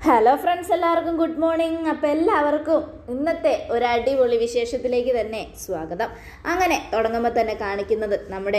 hello friends എല്ലാവർക്കും good morning അപ്പം എല്ലാവർക്കും ഇന്നത്തെ ഒരു അടിപൊളി വിശേഷത്തിലേക്ക് തന്നെ സ്വാഗതം അങ്ങനെ തുടങ്ങുമ്പോൾ തന്നെ കാണിക്കുന്നത് നമ്മുടെ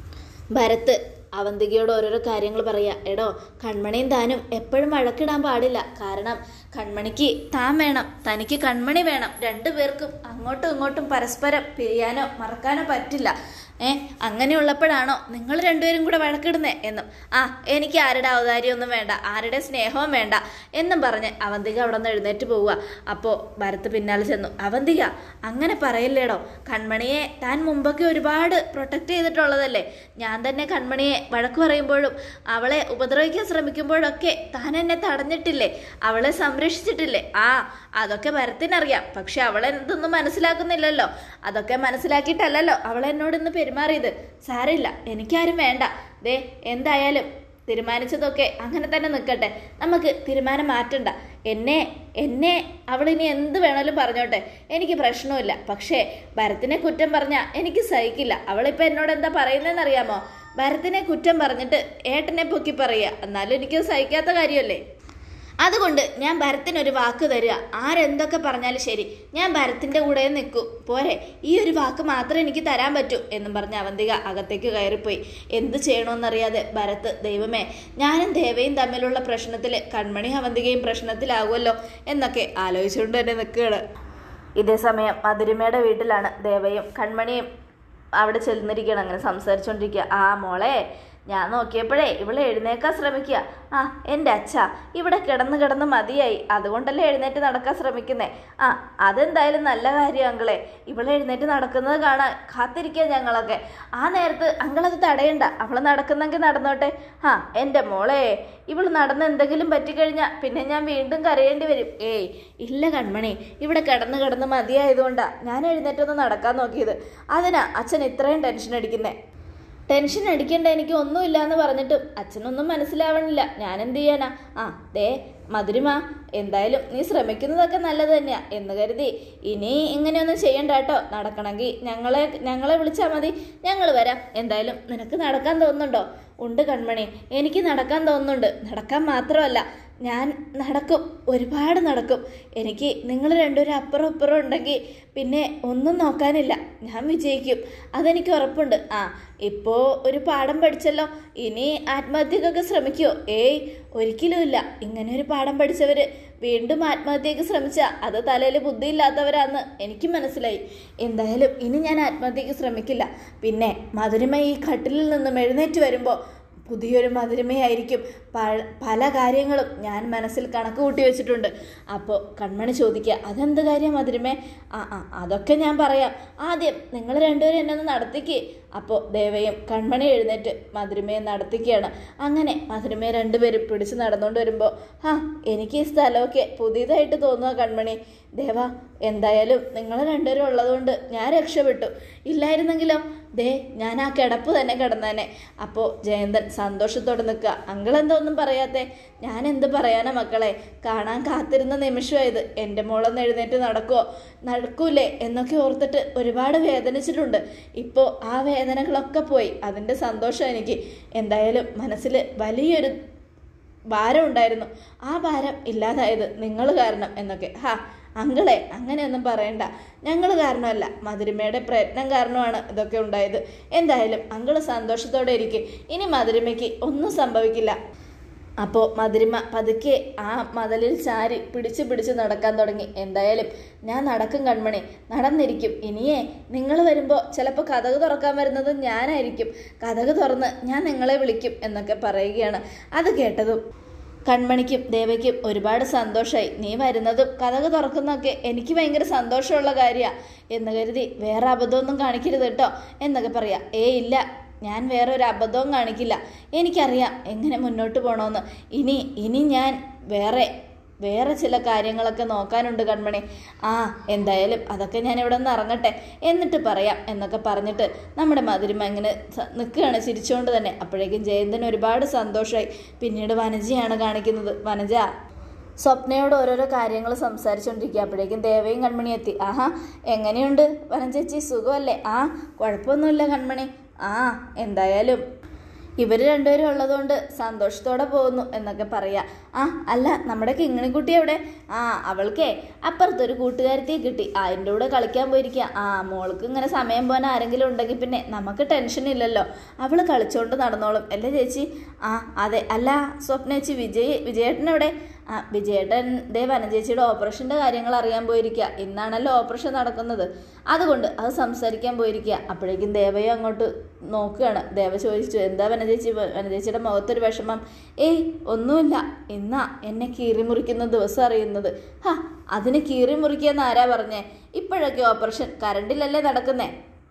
ഭരത് അവന്തികയോട് ഓരോരോ കാര്യങ്ങൾ പറയുക എടോ കൺമണിയും താനും എപ്പോഴും വഴക്കിടാൻ പാടില്ല കാരണം കൺമണിക്ക് താൻ വേണം തനിക്ക് കൺമണി വേണം രണ്ടുപേർക്കും അങ്ങോട്ടും ഇങ്ങോട്ടും പരസ്പരം പിരിയാനോ മറക്കാനോ പറ്റില്ല ഏ അങ്ങനെയുള്ളപ്പോഴാണോ നിങ്ങൾ രണ്ടുപേരും കൂടെ വഴക്കിടുന്നേ എന്നും ആ എനിക്ക് ആരുടെ ഔദാര്യമൊന്നും വേണ്ട ആരുടെ സ്നേഹവും വേണ്ട എന്നും പറഞ്ഞ് അവന്തിക അവിടെ നിന്ന് എഴുന്നേറ്റ് പോവുക അപ്പോൾ ഭരത് പിന്നാലെ ചെന്നു അവന്തിക അങ്ങനെ പറയില്ലേടോ കൺമണിയെ താൻ മുമ്പൊക്കെ ഒരുപാട് പ്രൊട്ടക്റ്റ് ചെയ്തിട്ടുള്ളതല്ലേ ഞാൻ തന്നെ കൺമണിയെ വഴക്ക് പറയുമ്പോഴും അവളെ ഉപദ്രവിക്കാൻ ശ്രമിക്കുമ്പോഴൊക്കെ താൻ എന്നെ തടഞ്ഞിട്ടില്ലേ അവളെ സംരക്ഷിച്ചിട്ടില്ലേ ആ അതൊക്കെ ഭരത്തിനറിയാം പക്ഷെ അവളെ ഇതൊന്നും മനസ്സിലാക്കുന്നില്ലല്ലോ അതൊക്കെ മനസ്സിലാക്കിയിട്ടല്ലല്ലോ അവൾ എന്നോട് ഇന്ന് പെരുമാറിയത് സാരമില്ല എനിക്കാരും വേണ്ട ദേ എന്തായാലും തീരുമാനിച്ചതൊക്കെ അങ്ങനെ തന്നെ നിൽക്കട്ടെ നമുക്ക് തീരുമാനം മാറ്റണ്ട എന്നെ എന്നെ അവളിനി എന്ത് വേണേലും പറഞ്ഞോട്ടെ എനിക്ക് പ്രശ്നമില്ല പക്ഷേ ഭരത്തിനെ കുറ്റം പറഞ്ഞാൽ എനിക്ക് സഹിക്കില്ല അവളിപ്പോൾ എന്നോട് എന്താ പറയുന്നതെന്ന് അറിയാമോ ഭരത്തിനെ കുറ്റം പറഞ്ഞിട്ട് ഏട്ടനെ പൊക്കി പറയുക എന്നാലും എനിക്ക് സഹിക്കാത്ത കാര്യമല്ലേ അതുകൊണ്ട് ഞാൻ ഭരത്തിനൊരു വാക്ക് തരിക ആരെന്തൊക്കെ പറഞ്ഞാലും ശരി ഞാൻ ഭരത്തിൻ്റെ കൂടെ നിൽക്കൂ പോരെ ഈ ഒരു വാക്ക് മാത്രമേ എനിക്ക് തരാൻ പറ്റൂ എന്നും പറഞ്ഞ് അവന്തിക അകത്തേക്ക് കയറിപ്പോയി എന്ത് ചെയ്യണമെന്നറിയാതെ ഭരത്ത് ദൈവമേ ഞാനും ദേവയും തമ്മിലുള്ള പ്രശ്നത്തിൽ കൺമണി അവന്തികയും പ്രശ്നത്തിലാകുമല്ലോ എന്നൊക്കെ ആലോചിച്ചുകൊണ്ട് തന്നെ നിൽക്കുകയാണ് ഇതേ സമയം മധുരിമയുടെ വീട്ടിലാണ് ദേവയും കൺമണിയും അവിടെ ചെന്നിരിക്കുകയാണ് അങ്ങനെ സംസാരിച്ചുകൊണ്ടിരിക്കുക ആ മോളെ ഞാൻ നോക്കിയപ്പോഴേ ഇവളെ എഴുന്നേക്കാൻ ശ്രമിക്കുക ആ എൻ്റെ അച്ഛ ഇവിടെ കിടന്ന് കിടന്ന് മതിയായി അതുകൊണ്ടല്ലേ എഴുന്നേറ്റ് നടക്കാൻ ശ്രമിക്കുന്നേ ആ അതെന്തായാലും നല്ല കാര്യം അങ്കിളെ ഇവളെ എഴുന്നേറ്റ് നടക്കുന്നത് കാണാൻ കാത്തിരിക്കുക ഞങ്ങളൊക്കെ ആ നേരത്ത് അങ്കിളത് തടയണ്ട അവൾ നടക്കുന്നെങ്കിൽ നടന്നോട്ടെ ആ എൻ്റെ മോളെ ഇവൾ നടന്ന് എന്തെങ്കിലും പറ്റിക്കഴിഞ്ഞാൽ പിന്നെ ഞാൻ വീണ്ടും കരയേണ്ടി വരും ഏയ് ഇല്ല കൺമണി ഇവിടെ കിടന്ന് കിടന്ന് മതിയായതുകൊണ്ടാണ് ഞാൻ എഴുന്നേറ്റൊന്ന് നടക്കാൻ നോക്കിയത് അതിനാ അച്ഛൻ ഇത്രയും ടെൻഷൻ അടിക്കുന്നേ ടെൻഷൻ അടിക്കേണ്ട എനിക്ക് ഒന്നുമില്ല എന്ന് പറഞ്ഞിട്ടും അച്ഛനൊന്നും മനസ്സിലാവണില്ല ഞാൻ എന്ത് ചെയ്യാനാ ആ ദേ മധുരിമ എന്തായാലും നീ ശ്രമിക്കുന്നതൊക്കെ നല്ലത് തന്നെയാ എന്ന് കരുതി ഇനി ഇങ്ങനെയൊന്നും ചെയ്യണ്ട കേട്ടോ നടക്കണമെങ്കിൽ ഞങ്ങളെ ഞങ്ങളെ വിളിച്ചാൽ മതി ഞങ്ങൾ വരാം എന്തായാലും നിനക്ക് നടക്കാൻ തോന്നുന്നുണ്ടോ ഉണ്ട് കൺമണി എനിക്ക് നടക്കാൻ തോന്നുന്നുണ്ട് നടക്കാൻ മാത്രമല്ല ഞാൻ നടക്കും ഒരുപാട് നടക്കും എനിക്ക് നിങ്ങൾ രണ്ടുപേരും അപ്പുറം ഇപ്പുറം ഉണ്ടെങ്കിൽ പിന്നെ ഒന്നും നോക്കാനില്ല ഞാൻ വിജയിക്കും അതെനിക്ക് ഉറപ്പുണ്ട് ആ ഇപ്പോൾ ഒരു പാഠം പഠിച്ചല്ലോ ഇനി ആത്മഹത്യക്കൊക്കെ ശ്രമിക്കുമോ ഏയ് ഒരിക്കലുമില്ല ഇങ്ങനെ ഒരു പാഠം പഠിച്ചവർ വീണ്ടും ആത്മഹത്യക്ക് ശ്രമിച്ചാൽ അത് തലയിൽ ബുദ്ധിയില്ലാത്തവരാന്ന് എനിക്ക് മനസ്സിലായി എന്തായാലും ഇനി ഞാൻ ആത്മഹത്യക്ക് ശ്രമിക്കില്ല പിന്നെ മധുരിമ ഈ കട്ടിലിൽ നിന്നും എഴുന്നേറ്റ് വരുമ്പോൾ പുതിയൊരു മധുരമയായിരിക്കും പല കാര്യങ്ങളും ഞാൻ മനസ്സിൽ കണക്ക് കൂട്ടി വെച്ചിട്ടുണ്ട് അപ്പോൾ കൺമണി ചോദിക്കുക അതെന്ത് കാര്യം മധുരമേ ആ ആ അതൊക്കെ ഞാൻ പറയാം ആദ്യം നിങ്ങൾ രണ്ടുപേരും എന്നെ ഒന്ന് നടത്തിക്ക് അപ്പോൾ ദേവയും കൺമണി എഴുന്നേറ്റ് മധുരമയെ നടത്തിക്കുകയാണ് അങ്ങനെ മധുരമയെ രണ്ടുപേരും പിടിച്ച് നടന്നുകൊണ്ട് വരുമ്പോൾ ആ എനിക്ക് ഈ സ്ഥലമൊക്കെ പുതിയതായിട്ട് തോന്നുക കൺമണി ദേവ എന്തായാലും നിങ്ങൾ രണ്ടുപേരും ഉള്ളതുകൊണ്ട് ഞാൻ രക്ഷപ്പെട്ടു ഇല്ലായിരുന്നെങ്കിലോ ദേ ഞാൻ ആ കിടപ്പ് തന്നെ കിടന്നേനെ അപ്പോൾ ജയന്തൻ സന്തോഷത്തോടെ നിൽക്കുക അങ്കിളെന്താ ഒന്നും പറയാത്തെ ഞാൻ എന്ത് പറയാനാ മക്കളെ കാണാൻ കാത്തിരുന്ന നിമിഷമായത് എൻ്റെ മോളൊന്ന് എഴുന്നേറ്റ് നടക്കുമോ നടക്കൂലേ എന്നൊക്കെ ഓർത്തിട്ട് ഒരുപാട് വേദനിച്ചിട്ടുണ്ട് ഇപ്പോൾ ആ വേദനകളൊക്കെ പോയി അതിൻ്റെ സന്തോഷം എനിക്ക് എന്തായാലും മനസ്സിൽ വലിയൊരു ഭാരം ഉണ്ടായിരുന്നു ആ ഭാരം ഇല്ലാതായത് നിങ്ങൾ കാരണം എന്നൊക്കെ ഹാ അങ്കിളെ അങ്ങനെയൊന്നും പറയണ്ട ഞങ്ങൾ കാരണമല്ല മധുരിമയുടെ പ്രയത്നം കാരണമാണ് ഇതൊക്കെ ഉണ്ടായത് എന്തായാലും അങ്കിള് സന്തോഷത്തോടെ ഇരിക്കും ഇനി മധുരിമയ്ക്ക് ഒന്നും സംഭവിക്കില്ല അപ്പോൾ മധുരിമ പതുക്കെ ആ മതിലിൽ ചാരി പിടിച്ച് പിടിച്ച് നടക്കാൻ തുടങ്ങി എന്തായാലും ഞാൻ നടക്കും കൺമണി നടന്നിരിക്കും ഇനിയേ നിങ്ങൾ വരുമ്പോൾ ചിലപ്പോൾ കഥക് തുറക്കാൻ വരുന്നത് ഞാനായിരിക്കും കഥക് തുറന്ന് ഞാൻ നിങ്ങളെ വിളിക്കും എന്നൊക്കെ പറയുകയാണ് അത് കേട്ടതും കൺമണിക്കും ദേവയ്ക്കും ഒരുപാട് സന്തോഷമായി നീ വരുന്നതും കഥക് തുറക്കുന്നതൊക്കെ എനിക്ക് ഭയങ്കര സന്തോഷമുള്ള കാര്യമാണ് എന്ന് കരുതി വേറെ അബദ്ധമൊന്നും കാണിക്കരുത് കേട്ടോ എന്നൊക്കെ പറയാം ഏ ഇല്ല ഞാൻ വേറെ ഒരു അബദ്ധവും കാണിക്കില്ല എനിക്കറിയാം എങ്ങനെ മുന്നോട്ട് പോകണമെന്ന് ഇനി ഇനി ഞാൻ വേറെ വേറെ ചില കാര്യങ്ങളൊക്കെ നോക്കാനുണ്ട് കൺമണി ആ എന്തായാലും അതൊക്കെ ഞാൻ ഇവിടെ നിന്ന് ഇറങ്ങട്ടെ എന്നിട്ട് പറയാം എന്നൊക്കെ പറഞ്ഞിട്ട് നമ്മുടെ മധുരിമ ഇങ്ങനെ നിൽക്കുകയാണ് ചിരിച്ചുകൊണ്ട് തന്നെ അപ്പോഴേക്കും ജയന്തന് ഒരുപാട് സന്തോഷമായി പിന്നീട് വനജയാണ് കാണിക്കുന്നത് വനജ സ്വപ്നയോട് ഓരോരോ കാര്യങ്ങൾ സംസാരിച്ചുകൊണ്ടിരിക്കുക അപ്പോഴേക്കും ദേവയും കൺമണി എത്തി ആഹാ എങ്ങനെയുണ്ട് വനചേച്ചി സുഖമല്ലേ ആ കുഴപ്പമൊന്നുമില്ല കൺമണി ആ എന്തായാലും ഇവർ രണ്ടുപേരും ഉള്ളതുകൊണ്ട് സന്തോഷത്തോടെ പോകുന്നു എന്നൊക്കെ പറയാം ആ അല്ല നമ്മുടെ കിങ്ങിണിക്കുട്ടി എവിടെ ആ അവൾക്കേ അപ്പുറത്തൊരു കൂട്ടുകാരത്തിയെ കിട്ടി അതിൻ്റെ കൂടെ കളിക്കാൻ പോയിരിക്കുക ആ മോൾക്ക് ഇങ്ങനെ സമയം പോകാൻ ആരെങ്കിലും ഉണ്ടെങ്കിൽ പിന്നെ നമുക്ക് ടെൻഷൻ ഇല്ലല്ലോ അവൾ കളിച്ചോണ്ട് നടന്നോളും അല്ലേ ചേച്ചി ആ അതെ അല്ല സ്വപ്ന ചേച്ചി വിജയ് വിജയേട്ടൻ എവിടെ ആ വിജയേട്ടൻ ദേ വനചേച്ചിയുടെ ഓപ്പറേഷൻ്റെ കാര്യങ്ങൾ അറിയാൻ പോയിരിക്കുക ഇന്നാണല്ലോ ഓപ്പറേഷൻ നടക്കുന്നത് അതുകൊണ്ട് അത് സംസാരിക്കാൻ പോയിരിക്കുക അപ്പോഴേക്കും ദേവയും അങ്ങോട്ട് നോക്കുകയാണ് ദേവ ചോദിച്ചു എന്താ വനചേച്ചി വനചേച്ചിയുടെ മുഖത്തൊരു വിഷമം ഏയ് ഒന്നുമില്ല ഇന്നാ എന്നെ കീറി മുറിക്കുന്ന ദിവസം അറിയുന്നത് ഹാ അതിന് കീറി മുറിക്കുക ആരാ പറഞ്ഞേ ഇപ്പോഴൊക്കെ ഓപ്പറേഷൻ കറണ്ടിലല്ലേ നടക്കുന്നേ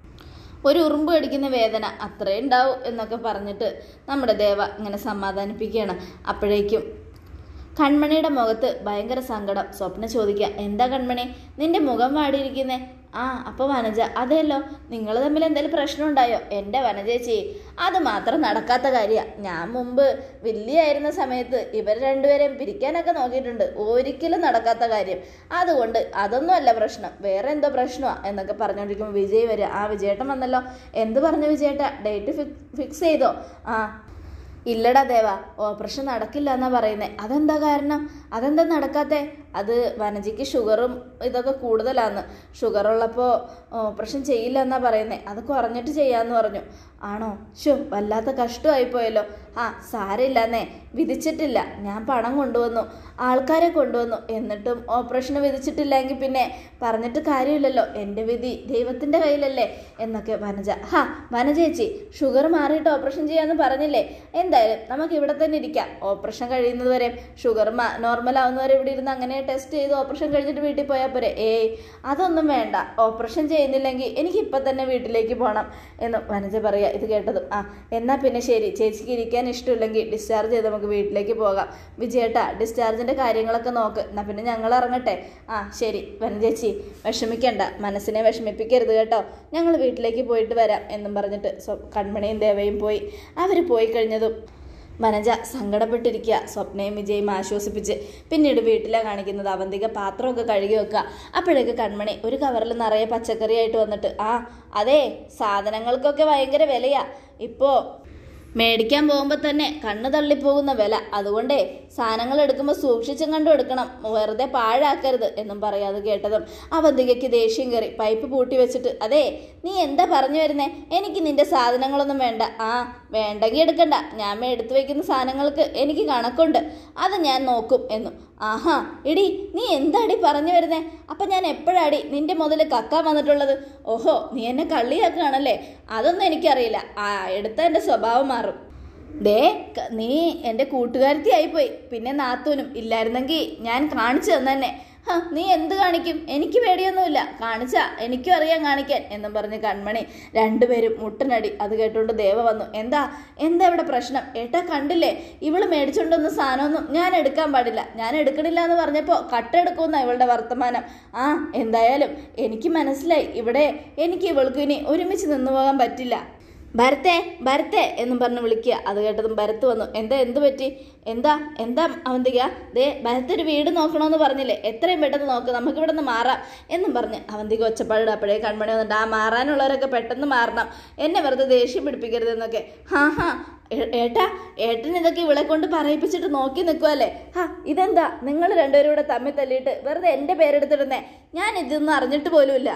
ഒരു ഉറുമ്പ് കടിക്കുന്ന വേദന അത്രേ ഉണ്ടാവും എന്നൊക്കെ പറഞ്ഞിട്ട് നമ്മുടെ ദേവ ഇങ്ങനെ സമാധാനിപ്പിക്കുകയാണ് അപ്പോഴേക്കും കൺമണിയുടെ മുഖത്ത് ഭയങ്കര സങ്കടം സ്വപ്ന ചോദിക്കുക എന്താ കൺമണി നിന്റെ മുഖം വാടിയിരിക്കുന്നേ ആ അപ്പോൾ വനജ അതെയല്ലോ നിങ്ങൾ തമ്മിൽ എന്തെങ്കിലും പ്രശ്നം ഉണ്ടായോ എൻ്റെ വനജേച്ചി അത് മാത്രം നടക്കാത്ത കാര്യമാണ് ഞാൻ മുമ്പ് വലിയായിരുന്ന സമയത്ത് ഇവർ രണ്ടുപേരെയും പിരിക്കാനൊക്കെ നോക്കിയിട്ടുണ്ട് ഒരിക്കലും നടക്കാത്ത കാര്യം അതുകൊണ്ട് അതൊന്നും അല്ല പ്രശ്നം വേറെ എന്തോ പ്രശ്നമാണ് എന്നൊക്കെ പറഞ്ഞുകൊണ്ടിരിക്കുമ്പോൾ വിജയ് വരിക ആ വിജയേട്ടൻ വന്നല്ലോ എന്ത് പറഞ്ഞു വിജയേട്ട ഡേറ്റ് ഫിക്സ് ചെയ്തോ ആ ഇല്ലടാ ദേവ ഓപ്പറേഷൻ നടക്കില്ല എന്നാ പറയുന്നത് അതെന്താ കാരണം അതെന്താ നടക്കാത്തെ അത് വനജിക്ക് ഷുഗറും ഇതൊക്കെ കൂടുതലാന്ന് ഷുഗർ ഉള്ളപ്പോൾ ഓപ്പറേഷൻ ചെയ്യില്ല എന്നാ പറയുന്നത് അത് കുറഞ്ഞിട്ട് ചെയ്യാന്ന് പറഞ്ഞു ആണോ ഷോ വല്ലാത്ത കഷ്ടമായി പോയല്ലോ ആ സാരമില്ലെന്നേ വിധിച്ചിട്ടില്ല ഞാൻ പണം കൊണ്ടുവന്നു ആൾക്കാരെ കൊണ്ടുവന്നു എന്നിട്ടും ഓപ്പറേഷന് വിധിച്ചിട്ടില്ലെങ്കിൽ പിന്നെ പറഞ്ഞിട്ട് കാര്യമില്ലല്ലോ എൻ്റെ വിധി ദൈവത്തിൻ്റെ കയ്യിലല്ലേ എന്നൊക്കെ വനജ ഹാ വനജേച്ചി ഷുഗർ മാറിയിട്ട് ഓപ്പറേഷൻ ചെയ്യാമെന്ന് പറഞ്ഞില്ലേ എന്തായാലും നമുക്ക് ഇവിടെ തന്നെ ഇരിക്കാം ഓപ്പറേഷൻ കഴിയുന്നത് വരെ ഷുഗർ നോർമൽ ആവുന്നവരെ ഇവിടെ ഇരുന്ന് അങ്ങനെ ടെസ്റ്റ് ചെയ്ത് ഓപ്പറേഷൻ കഴിഞ്ഞിട്ട് വീട്ടിൽ പോയാൽ പോരെ ഏയ് അതൊന്നും വേണ്ട ഓപ്പറേഷൻ ചെയ്യുന്നില്ലെങ്കിൽ എനിക്ക് ഇപ്പം തന്നെ വീട്ടിലേക്ക് പോകണം എന്ന് വനജ പറയുക ഇത് കേട്ടതും ആ എന്നാൽ പിന്നെ ശരി ചേച്ചിക്ക് ഇരിക്കാൻ ഇഷ്ടമില്ലെങ്കിൽ ഡിസ്ചാർജ് ചെയ്ത് നമുക്ക് വീട്ടിലേക്ക് പോകാം വിജയേട്ടാ ഡിസ്ചാർജിൻ്റെ കാര്യങ്ങളൊക്കെ നോക്ക് എന്നാൽ പിന്നെ ഞങ്ങൾ ഇറങ്ങട്ടെ ആ ശരി വനജേച്ചി വിഷമിക്കണ്ട മനസ്സിനെ വിഷമിപ്പിക്കരുത് കേട്ടോ ഞങ്ങൾ വീട്ടിലേക്ക് പോയിട്ട് വരാം എന്നും പറഞ്ഞിട്ട് സ്വ- കൺമണിയും ദേവയും പോയി അവർ പോയി കഴിഞ്ഞതും വനജ സങ്കടപ്പെട്ടിരിക്കുക സ്വപ്നയും വിജയും ആശ്വസിപ്പിച്ച് പിന്നീട് വീട്ടിലാണ് കാണിക്കുന്നത് അവന്തിക പാത്രമൊക്കെ കഴുകി വെക്കുക അപ്പോഴേക്ക് കൺമണി ഒരു കവറിൽ നിറയെ പച്ചക്കറിയായിട്ട് വന്നിട്ട് ആ അതെ സാധനങ്ങൾക്കൊക്കെ ഭയങ്കര വിലയാ ഇപ്പോൾ മേടിക്കാൻ പോകുമ്പോൾ തന്നെ കണ്ണ് തള്ളിപ്പോകുന്ന വില അതുകൊണ്ടേ സാധനങ്ങൾ എടുക്കുമ്പോൾ സൂക്ഷിച്ചും കണ്ടും എടുക്കണം വെറുതെ പാഴാക്കരുത് എന്നും പറയാതെ കേട്ടതും അവന്തികയ്ക്ക് ദേഷ്യം കയറി പൈപ്പ് പൂട്ടി വെച്ചിട്ട് അതെ നീ എന്താ പറഞ്ഞു വരുന്നേ എനിക്ക് നിന്റെ സാധനങ്ങളൊന്നും വേണ്ട ആ വേണ്ടെങ്കിൽ എടുക്കണ്ട ഞാൻ എടുത്തു വെക്കുന്ന സാധനങ്ങൾക്ക് എനിക്ക് കണക്കുണ്ട് അത് ഞാൻ നോക്കും എന്നും ആഹാ എടി നീ എന്താടി പറഞ്ഞു വരുന്നേ അപ്പം ഞാൻ എപ്പോഴാടി നിന്റെ മുതൽ കക്കാൻ വന്നിട്ടുള്ളത് ഓഹോ നീ എന്നെ കള്ളിയാക്കുകയാണല്ലേ അതൊന്നും എനിക്കറിയില്ല ആ എടുത്ത എൻ്റെ സ്വഭാവം മാറും ദേ ക- നീ എൻ്റെ കൂട്ടുകാരത്തിയായിപ്പോയി പിന്നെ നാത്തൂനും ഇല്ലായിരുന്നെങ്കിൽ ഞാൻ കാണിച്ചു തന്നെ ഹ, നീ എന്ത് കാണിക്കും എനിക്ക് പേടിയൊന്നുമില്ല കാണിച്ചാ എനിക്കും അറിയാം കാണിക്കാൻ എന്നും പറഞ്ഞ് കൺമണി രണ്ടുപേരും മുട്ടനടി അത് കേട്ടുകൊണ്ട് ദേവ വന്നു എന്താ എന്താ ഇവിടെ പ്രശ്നം ഏട്ടാ കണ്ടില്ലേ ഇവള് മേടിച്ചുകൊണ്ടൊന്നും സാധനമൊന്നും ഞാൻ എടുക്കാൻ പാടില്ല ഞാൻ എടുക്കണില്ല എന്ന് പറഞ്ഞപ്പോൾ കട്ടെടുക്കുമെന്ന ഇവളുടെ വർത്തമാനം ആ എന്തായാലും എനിക്ക് മനസ്സിലായി ഇവിടെ എനിക്ക് ഇവൾക്ക് ഇനി ഒരുമിച്ച് നിന്നു പോകാൻ പറ്റില്ല ഭരത്തെ ഭരത്തെ എന്നും പറഞ്ഞ് വിളിക്കുക അത് കേട്ടതും ഭരത്ത് വന്നു എന്താ എന്ത് പറ്റി എന്താ എന്താ അവന്തിക ദേ ഭരത്ത് ഒരു വീട് നോക്കണമെന്ന് പറഞ്ഞില്ലേ എത്രയും പെട്ടെന്ന് നോക്ക് നമുക്ക് ഇവിടെ നിന്ന് മാറാം എന്നും പറഞ്ഞ് അവന്തിക ഒച്ചപ്പാട് അപ്പോഴേ കൺമണി വന്നിട്ട് ആ മാറാനുള്ളവരൊക്കെ പെട്ടെന്ന് മാറണം എന്നെ വെറുതെ ദേഷ്യം പിടിപ്പിക്കരുതെന്നൊക്കെ ഹാ ഹാ ഏ- ഏട്ടാ ഏട്ടൻ ഇതൊക്കെ ഇവളെ കൊണ്ട് പറയിപ്പിച്ചിട്ട് നോക്കി നിൽക്കുമല്ലേ ഹാ ഇതെന്താ നിങ്ങൾ രണ്ടുപേരും കൂടെ തമ്മിൽ തല്ലിയിട്ട് വെറുതെ എൻ്റെ പേരെടുത്തിടുന്നേ ഞാൻ ഇതൊന്നും അറിഞ്ഞിട്ട് പോലുമില്ല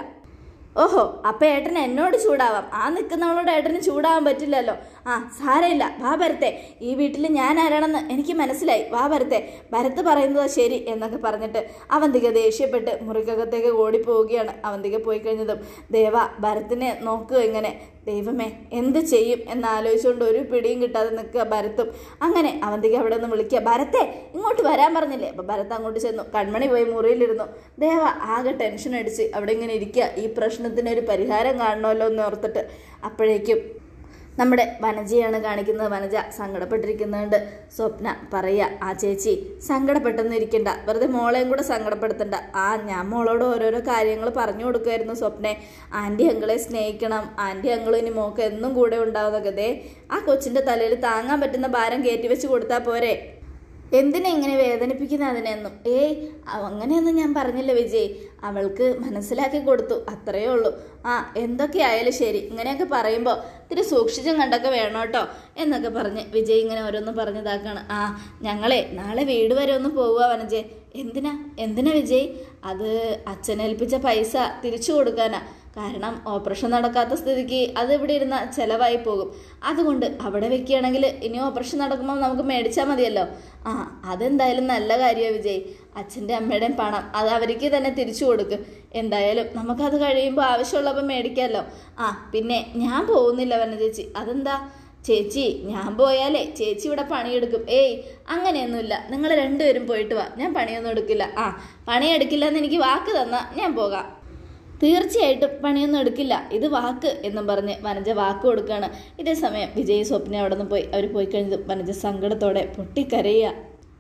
ഓഹോ അപ്പൊ ഏട്ടൻ എന്നോട് ചൂടാവാം ആ നിൽക്കുന്നവളോട് ഏട്ടന് ചൂടാവാൻ പറ്റില്ലല്ലോ ആ സാരമില്ല വാ ഭരത്തെ ഈ വീട്ടിൽ ഞാൻ ആരാണെന്ന് എനിക്ക് മനസ്സിലായി വാ ഭരത്തെ ഭരത്ത് പറയുന്നത് ശരി എന്നൊക്കെ പറഞ്ഞിട്ട് അവന്തിക ദേഷ്യപ്പെട്ട് മുറിക്കകത്തേക്ക് ഓടിപ്പോവുകയാണ് അവന്തിക പോയി കഴിഞ്ഞതും ദേവ ഭരത്തിനെ നോക്കുക ഇങ്ങനെ ദൈവമേ എന്ത് ചെയ്യും എന്നാലോചിച്ചുകൊണ്ട് ഒരു പിടിയും കിട്ടാതെ നിൽക്കുക ഭരത്തും അങ്ങനെ അവന്തിക അവിടെ നിന്ന് വിളിക്കുക ഭരത്തെ ഇങ്ങോട്ട് വരാൻ പറഞ്ഞില്ലേ അപ്പം ഭരത് അങ്ങോട്ട് ചെന്നു കൺമണി പോയി മുറിയിലിരുന്നു ദേവ ആകെ ടെൻഷൻ അടിച്ച് അവിടെ ഇങ്ങനെ ഇരിക്കുക ഈ പ്രശ്നത്തിന് ഒരു പരിഹാരം കാണണമല്ലോ എന്ന് ഓർത്തിട്ട് അപ്പോഴേക്കും നമ്മുടെ വനജയാണ് കാണിക്കുന്നത് വനജ സങ്കടപ്പെട്ടിരിക്കുന്നുണ്ട് സ്വപ്ന പറയുക ആ ചേച്ചി സങ്കടപ്പെട്ടൊന്നും ഇരിക്കണ്ട വെറുതെ മോളെയും കൂടെ സങ്കടപ്പെടുത്തണ്ട ആ ഞാൻ മോളോട് ഓരോരോ കാര്യങ്ങൾ പറഞ്ഞു കൊടുക്കുമായിരുന്നു സ്വപ്നെ ആൻറ്റി അങ്കിളെ സ്നേഹിക്കണം ആൻറ്റി അങ്കിളും ഇനി മോക്ക് എന്നും കൂടെ ഉണ്ടാവുന്നൊക്കെ ദേ ആ കൊച്ചിൻ്റെ തലയിൽ താങ്ങാൻ പറ്റുന്ന ഭാരം കയറ്റി വെച്ച് കൊടുത്താൽ പോരെ എന്തിനാ ഇങ്ങനെ വേദനിപ്പിക്കുന്ന അതിനെയൊന്നും ഏയ് അവ- അങ്ങനെയൊന്നും ഞാൻ പറഞ്ഞില്ല വിജയ് അവൾക്ക് മനസ്സിലാക്കി കൊടുത്തു അത്രയേ ഉള്ളൂ ആ എന്തൊക്കെയായാലും ശരി ഇങ്ങനെയൊക്കെ പറയുമ്പോൾ ഇത്തിരി സൂക്ഷിച്ചും കണ്ടൊക്കെ വേണം കേട്ടോ എന്നൊക്കെ പറഞ്ഞ് വിജയ് ഇങ്ങനെ ഓരോന്ന് പറഞ്ഞതാക്കാണ് ആ ഞങ്ങളെ നാളെ വീട് വരെ ഒന്ന് പോവുക വനജെ എന്തിനാ എന്തിനാ വിജയ് അത് അച്ഛനേൽപ്പിച്ച പൈസ തിരിച്ചു കൊടുക്കാനാ കാരണം ഓപ്പറേഷൻ നടക്കാത്ത സ്ഥിതിക്ക് അത് ഇവിടെ ഇരുന്ന ചിലവായി പോകും അതുകൊണ്ട് അവിടെ വെക്കുകയാണെങ്കിൽ ഇനി ഓപ്പറേഷൻ നടക്കുമ്പോൾ നമുക്ക് മേടിച്ചാൽ മതിയല്ലോ ആ അതെന്തായാലും നല്ല കാര്യമാണ് വിജയ് അച്ഛൻ്റെ അമ്മയുടെയും പണം അത് അവർക്ക് തന്നെ തിരിച്ചു കൊടുക്ക് എന്തായാലും നമുക്കത് കഴിയുമ്പോൾ ആവശ്യമുള്ളപ്പോൾ മേടിക്കാമല്ലോ ആ പിന്നെ ഞാൻ പോകുന്നില്ല വന ചേച്ചി അതെന്താ ചേച്ചി ഞാൻ പോയാലേ ചേച്ചി ഇവിടെ പണിയെടുക്കും ഏയ് അങ്ങനെയൊന്നുമില്ല നിങ്ങൾ രണ്ടുപേരും പോയിട്ട് വാ ഞാൻ പണിയൊന്നും എടുക്കില്ല ആ പണിയെടുക്കില്ല എന്ന് എനിക്ക് വാക്ക് തന്നാൽ ഞാൻ പോകാം തീർച്ചയായിട്ടും പണിയൊന്നും എടുക്കില്ല ഇത് വാക്ക് എന്നും പറഞ്ഞ് വനജ വാക്ക് കൊടുക്കുകയാണ് ഇതേ സമയം വിജയ് സ്വപ്ന അവിടെ നിന്ന് പോയി അവർ പോയി കഴിഞ്ഞതും വനജ സങ്കടത്തോടെ പൊട്ടിക്കരയുക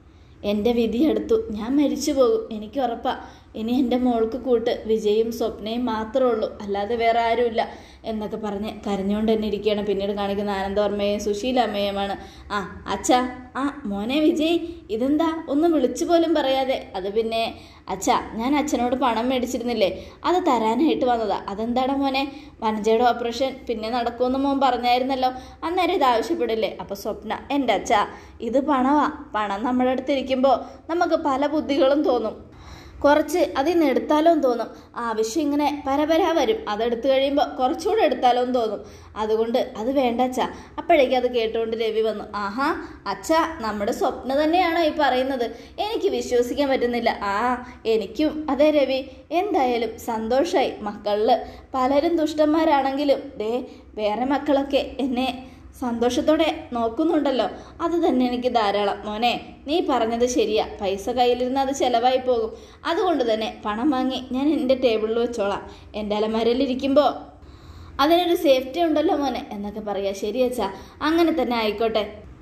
എൻ്റെ വിധി എടുത്തു ഞാൻ മരിച്ചു പോകും എനിക്ക് ഉറപ്പാ ഇനി എൻ്റെ മോൾക്ക് കൂട്ട് വിജയും സ്വപ്നയും മാത്രമേ ഉള്ളൂ അല്ലാതെ വേറെ ആരുമില്ല എന്നൊക്കെ പറഞ്ഞ് കരഞ്ഞുകൊണ്ട് തന്നെ ഇരിക്കുകയാണ് പിന്നീട് കാണിക്കുന്ന ആനന്ദവർമ്മയും സുശീലമ്മയുമാണ് ആ അച്ഛാ ആ മോനെ വിജയ് ഇതെന്താ ഒന്ന് വിളിച്ചു പോലും പറയാതെ അത് പിന്നെ അച്ഛാ ഞാൻ അച്ഛനോട് പണം മേടിച്ചിരുന്നില്ലേ അത് തരാനായിട്ട് വന്നതാ അതെന്താടാ മോനെ വനജയുടെ ഓപ്പറേഷൻ പിന്നെ നടക്കുമെന്ന് മോൻ പറഞ്ഞായിരുന്നല്ലോ അന്നേരം ഇത് ആവശ്യപ്പെടില്ലേ അപ്പോൾ സ്വപ്ന എൻ്റെ അച്ഛാ ഇത് പണമാ പണം നമ്മുടെ അടുത്ത് ഇരിക്കുമ്പോൾ നമുക്ക് പല ബുദ്ധികളും തോന്നും കുറച്ച് അതിൽ നിന്ന് എടുത്താലോ എന്ന് തോന്നും ആവശ്യം ഇങ്ങനെ പരപരാ വരും അതെടുത്ത് കഴിയുമ്പോൾ കുറച്ചുകൂടെ എടുത്താലോ എന്ന് തോന്നും അതുകൊണ്ട് അത് വേണ്ട അച്ഛാ അപ്പോഴേക്കും അത് കേട്ടുകൊണ്ട് രവി വന്നു ആഹാ അച്ഛാ നമ്മുടെ സ്വപ്ന തന്നെയാണോ ഈ പറയുന്നത് എനിക്ക് വിശ്വസിക്കാൻ പറ്റുന്നില്ല ആ എനിക്കും അതെ രവി എന്തായാലും സന്തോഷമായി മക്കളിൽ പലരും ദുഷ്ടന്മാരാണെങ്കിലും ദേ വേറെ മക്കളൊക്കെ എന്നെ സന്തോഷത്തോടെ നോക്കുന്നുണ്ടല്ലോ അത് തന്നെ എനിക്ക് ധാരാളം മോനെ നീ പറഞ്ഞത് ശരിയാ പൈസ കയ്യിലിരുന്ന് അത് ചിലവായി പോകും അതുകൊണ്ട് തന്നെ പണം വാങ്ങി ഞാൻ എൻ്റെ ടേബിളിൽ വെച്ചോളാം എൻ്റെ അലമരയിലിരിക്കുമ്പോൾ അതിനൊരു സേഫ്റ്റി ഉണ്ടല്ലോ മോനെ എന്നൊക്കെ പറയാ ശരി അച്ഛാ അങ്ങനെ തന്നെ ആയിക്കോട്ടെ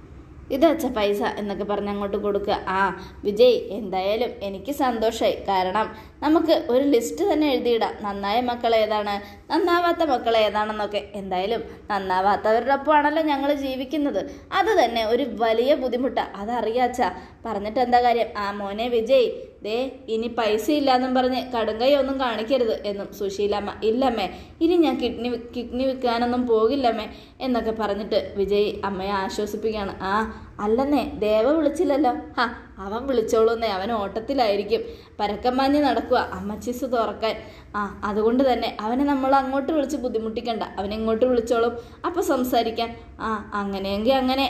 ഇതച്ച പൈസ എന്നൊക്കെ പറഞ്ഞ് അങ്ങോട്ട് കൊടുക്കുക ആ വിജയ് എന്തായാലും എനിക്ക് സന്തോഷമായി കാരണം നമുക്ക് ഒരു ലിസ്റ്റ് തന്നെ എഴുതിയിടാം നന്നായ മക്കൾ ഏതാണ് നന്നാവാത്ത മക്കൾ ഏതാണെന്നൊക്കെ എന്തായാലും നന്നാവാത്തവരുടെ ഒപ്പമാണല്ലോ ഞങ്ങൾ ജീവിക്കുന്നത് അത് തന്നെ ഒരു വലിയ ബുദ്ധിമുട്ടാണ് അതറിയാച്ച പറഞ്ഞിട്ട് എന്താ കാര്യം ആ മോനെ വിജയ് ദേ ഇനി പൈസ ഇല്ലാന്നും പറഞ്ഞ് കടുങ്കൈ ഒന്നും കാണിക്കരുത് എന്നും സുശീലമ്മ ഇല്ലമ്മേ ഇനി ഞാൻ കിഡ്നി വി- കിഡ്നി വിൽക്കാനൊന്നും പോകില്ലമ്മേ എന്നൊക്കെ പറഞ്ഞിട്ട് വിജയ് അമ്മയെ ആശ്വസിപ്പിക്കുകയാണ് ആ അല്ലെന്നേ ദേവ വിളിച്ചില്ലല്ലോ ഹാ അവൻ വിളിച്ചോളൂന്നേ അവൻ ഓട്ടത്തിലായിരിക്കും പരക്കം മാഞ്ഞ് നടക്കുക അമ്മച്ചിസ് തുറക്കാൻ ആ അതുകൊണ്ട് തന്നെ അവനെ നമ്മൾ അങ്ങോട്ട് വിളിച്ച് ബുദ്ധിമുട്ടിക്കണ്ട അവനെ ഇങ്ങോട്ട് വിളിച്ചോളും അപ്പോൾ സംസാരിക്കാം ആ അങ്ങനെയെങ്കിൽ അങ്ങനെ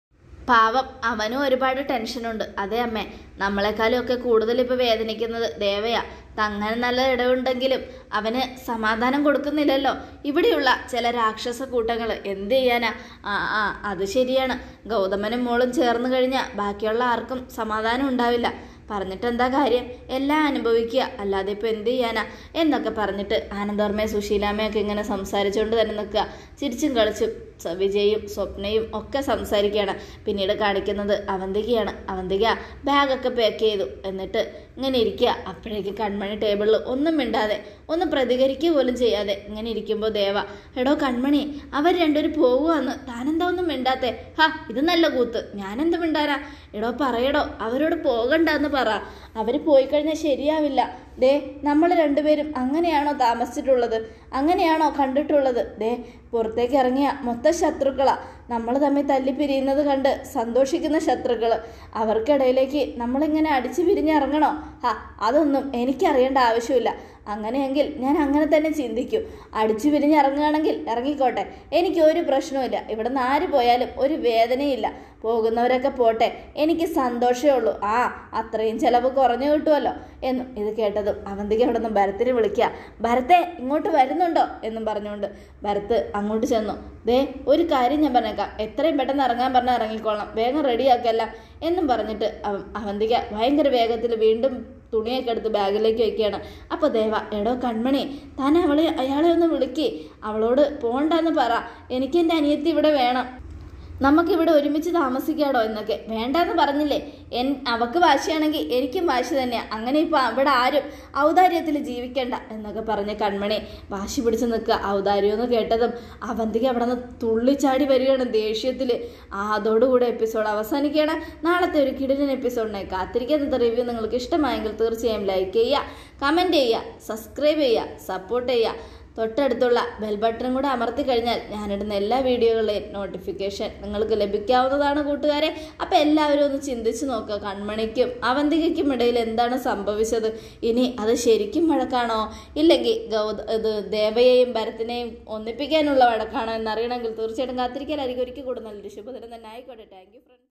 പാവം അവനും ഒരുപാട് ടെൻഷനുണ്ട് അതെ അമ്മേ നമ്മളെക്കാളും ഒക്കെ കൂടുതൽ ഇപ്പോൾ വേദനിക്കുന്നത് ദേവയാ തങ്ങനെ നല്ല ഇടവുണ്ടെങ്കിലും അവന് സമാധാനം കൊടുക്കുന്നില്ലല്ലോ ഇവിടെയുള്ള ചില രാക്ഷസ കൂട്ടങ്ങൾ എന്ത് ചെയ്യാനാ ആ ആ അത് ശരിയാണ് ഗൗതമനും മോളും ചേർന്ന് കഴിഞ്ഞാൽ ബാക്കിയുള്ള ആർക്കും സമാധാനം ഉണ്ടാവില്ല പറഞ്ഞിട്ട് എന്താ കാര്യം എല്ലാം അനുഭവിക്കുക അല്ലാതെ ഇപ്പോൾ എന്ത് ചെയ്യാനാ എന്നൊക്കെ പറഞ്ഞിട്ട് ആനന്ദവർമ്മയും സുശീലാമ്മയൊക്കെ ഇങ്ങനെ സംസാരിച്ചുകൊണ്ട് തന്നെ നിൽക്കുക ചിരിച്ചും കളിച്ചും സ- വിജയും സ്വപ്നയും ഒക്കെ സംസാരിക്കുകയാണ് പിന്നീട് കാണിക്കുന്നത് അവന്തികയാണ് അവന്തിക ബാഗൊക്കെ പാക്ക് ചെയ്തു എന്നിട്ട് ഇങ്ങനെ ഇരിക്കുക അപ്പോഴേക്ക് കൺമണി ടേബിളിൽ ഒന്നും മിണ്ടാതെ ഒന്നും പ്രതികരിക്കുക പോലും ചെയ്യാതെ ഇങ്ങനെ ഇരിക്കുമ്പോൾ ദേവ എടോ കൺമണി അവർ രണ്ടുപേരും പോവുകയെന്ന് താനെന്താ ഒന്നും മിണ്ടാത്തെ ഹാ ഇത് നല്ല കൂത്ത് ഞാനെന്ത് മിണ്ടാരാ എടോ പറയടോ അവരോട് പോകണ്ടെന്ന് പറ അവർ പോയി കഴിഞ്ഞാൽ ശരിയാവില്ല ദേ നമ്മൾ രണ്ടുപേരും അങ്ങനെയാണോ താമസിച്ചിട്ടുള്ളത് അങ്ങനെയാണോ കണ്ടിട്ടുള്ളത് ദേ പുറത്തേക്ക് ഇറങ്ങിയ മൊത്തം ശത്രുക്കളാ നമ്മൾ തമ്മിൽ തല്ലി പിരിയുന്നത് കണ്ട് സന്തോഷിക്കുന്ന ശത്രുക്കൾ അവർക്കിടയിലേക്ക് നമ്മളിങ്ങനെ അടിച്ചു പിരിഞ്ഞിറങ്ങണോ ഹാ അതൊന്നും എനിക്കറിയേണ്ട ആവശ്യമില്ല അങ്ങനെയെങ്കിൽ ഞാൻ അങ്ങനെ തന്നെ ചിന്തിക്കും അടിച്ചു പിരിഞ്ഞിറങ്ങുകയാണെങ്കിൽ ഇറങ്ങിക്കോട്ടെ എനിക്ക് ഒരു പ്രശ്നവുമില്ല ഇവിടെ നിന്ന് ആര് പോയാലും ഒരു വേദനയില്ല പോകുന്നവരൊക്കെ പോട്ടെ എനിക്ക് സന്തോഷമേ ഉള്ളൂ ആ അത്രയും ചിലവ് കുറഞ്ഞു കിട്ടുമല്ലോ എന്നും ഇത് കേട്ടതും അവന്തിക അവിടെ നിന്ന് ഭരത്തിനെ വിളിക്കുക ഭരത്തെ ഇങ്ങോട്ട് വരുന്നുണ്ടോ എന്നും പറഞ്ഞുകൊണ്ട് ഭരത്ത് അങ്ങോട്ട് ചെന്നു ദേ ഒരു കാര്യം ഞാൻ പറഞ്ഞേക്കാം എത്രയും പെട്ടെന്ന് ഇറങ്ങാൻ പറഞ്ഞാൽ ഇറങ്ങിക്കോളാം വേഗം റെഡിയാക്കല്ല എന്നും പറഞ്ഞിട്ട് അവ അവന്തിക ഭയങ്കര വേഗത്തിൽ വീണ്ടും തുണിയൊക്കെ എടുത്ത് ബാഗിലേക്ക് വെക്കുകയാണ് അപ്പോൾ ദേവ എടോ കൺമണി താൻ അവളെ അയാളെ ഒന്ന് വിളിക്ക് അവളോട് പോണ്ടെന്ന് പറ എനിക്ക് എൻ്റെ അനിയത്തി ഇവിടെ വേണം നമുക്കിവിടെ ഒരുമിച്ച് താമസിക്കാടോ എന്നൊക്കെ വേണ്ടെന്ന് പറഞ്ഞില്ലേ എൻ അവക്ക് വാശിയാണെങ്കിൽ എനിക്കും വാശി തന്നെയാണ് അങ്ങനെ ഇപ്പോൾ അവിടെ ആരും ഔദാര്യത്തിൽ ജീവിക്കണ്ട എന്നൊക്കെ പറഞ്ഞ് കൺമണി വാശി പിടിച്ച് നിൽക്കുക ഔദാര്യമെന്ന് കേട്ടതും അവന്തിക്ക് അവിടെ നിന്ന് തുള്ളിച്ചാടി വരികയാണ് ദേഷ്യത്തിൽ ആ അതോടുകൂടെ എപ്പിസോഡ് അവസാനിക്കുകയാണ് നാളത്തെ ഒരു കിടിലൻ എപ്പിസോഡിനായി കാത്തിരിക്കുന്ന റിവ്യൂ നിങ്ങൾക്ക് ഇഷ്ടമായെങ്കിൽ തീർച്ചയായും ലൈക്ക് ചെയ്യുക കമൻറ്റ് ചെയ്യുക സബ്സ്ക്രൈബ് ചെയ്യുക സപ്പോർട്ട് ചെയ്യുക തൊട്ടടുത്തുള്ള ബെൽ ബട്ടൺ കൂടെ അമർത്തി കഴിഞ്ഞാൽ ഞാനിടുന്ന എല്ലാ വീഡിയോകളുടെയും നോട്ടിഫിക്കേഷൻ നിങ്ങൾക്ക് ലഭിക്കാവുന്നതാണ് കൂട്ടുകാരെ അപ്പോൾ എല്ലാവരും ഒന്ന് ചിന്തിച്ച് നോക്കുക കൺമണിക്കും അവന്തികയ്ക്കും ഇടയിൽ എന്താണ് സംഭവിച്ചത് ഇനി അത് ശരിക്കും വഴക്കാണോ ഇല്ലെങ്കിൽ ഗൗത ഇത് ദേവയെയും ഭരത്തിനെയും ഒന്നിപ്പിക്കാനുള്ള വഴക്കാണോ എന്നറിയണമെങ്കിൽ തീർച്ചയായിട്ടും കാത്തിരിക്കാനായിരിക്കും ഒരിക്കൽ കൂടെ നല്ലൊരു ശുഭദിനം തന്നെ ആയിക്കോട്ടെ താങ്ക് യു ഫ്രണ്ട്